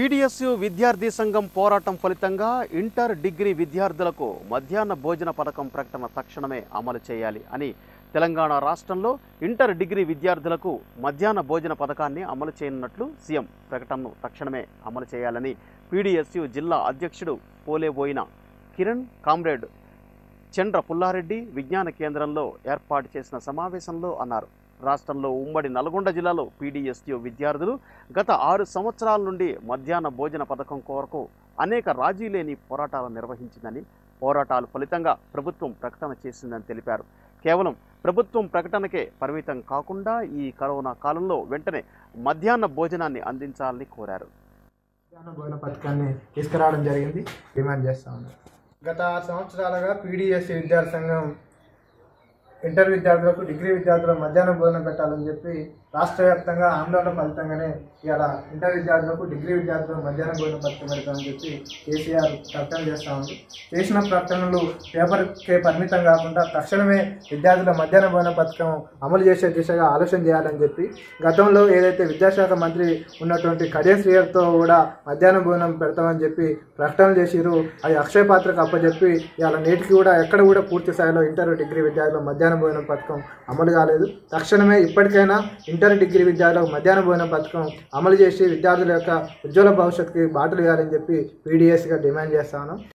PDSU విద్యార్థి సంఘం పోరాటం ఫలితంగా ఇంటర్ డిగ్రీ విద్యార్థులకు మధ్యాహ్న భోజన పథకం ప్రకటన తక్షణమే అమలు చేయాలి అని తెలంగాణ రాష్ట్రంలో ఇంటర్ డిగ్రీ విద్యార్థులకు మధ్యాహ్న భోజన పథకాన్ని అమలు చేయనున్నట్లు సీఎం ప్రకటనను తక్షణమే అమలు చేయాలని పీడిఎస్యు జిల్లా అధ్యక్షుడు పోలేబోయిన కిరణ్ కామ్రేడ్ చంద్ర పుల్లారెడ్డి విజ్ఞాన కేంద్రంలో ఏర్పాటు చేసిన సమావేశంలో అన్నారు రాష్ట్రంలో ఉమ్మడి నల్గొండ జిల్లాలో పీడీఎస్యు విద్యార్థులు గత ఆరు సంవత్సరాల నుండి మధ్యాహ్న భోజన పథకం కొరకు అనేక రాజీ లేని పోరాటాలు నిర్వహించిందని పోరాటాల ఫలితంగా ప్రభుత్వం ప్రకటన చేసిందని తెలిపారు కేవలం ప్రభుత్వం ప్రకటనకే పరిమితం కాకుండా ఈ కరోనా కాలంలో వెంటనే మధ్యాహ్న భోజనాన్ని అందించాలని కోరారు మధ్యాహ్న భోజన పథకాన్ని తీసుకురావడం జరిగింది డిమాండ్ చేస్తా ఉన్నాం గత ఆరు సంవత్సరాలుగా పీడిఎస్ విద్యార్థి సంఘం ఇంటర్ విద్యార్థులకు డిగ్రీ విద్యార్థులకు మధ్యాహ్న భోజనం పెట్టాలని చెప్పి రాష్ట్ర వ్యాప్తంగా ఆందోళన ఫలితంగానే ఇవాళ ఇంటర్ విద్యార్థులకు డిగ్రీ విద్యార్థులకు మధ్యాహ్న భోజన పథకం పెడతామని చెప్పి కేసీఆర్ ప్రకటన చేస్తా ఉంది చేసిన ప్రకటనలు పేపర్కే పరిమితం కాకుండా తక్షణమే విద్యార్థుల మధ్యాహ్న భోజన పథకం అమలు చేసే దిశగా ఆలోచన చేయాలని చెప్పి గతంలో ఏదైతే విద్యాశాఖ మంత్రి ఉన్నటువంటి కడియం శ్రీయర్తో కూడా మధ్యాహ్న భోజనం పెడతామని చెప్పి ప్రకటనలు చేసిరు అది అక్షయ పాత్రకు అప్పచెప్పి ఇవాళ నేటికి కూడా ఎక్కడ కూడా పూర్తి స్థాయిలో ఇంటర్ డిగ్రీ విద్యార్థుల మధ్యాహ్న భోజనం పథకం అమలు కాలేదు తక్షణమే ఇప్పటికైనా ఇంటర్ డిగ్రీ విద్యార్థులకు మధ్యాహ్న భోజన పథకం అమలు చేసి విద్యార్థుల యొక్క ఉజ్వల భవిష్యత్తుకి బాటలు వేయాలని చెప్పి పీడిఎస్గా డిమాండ్ చేస్తాను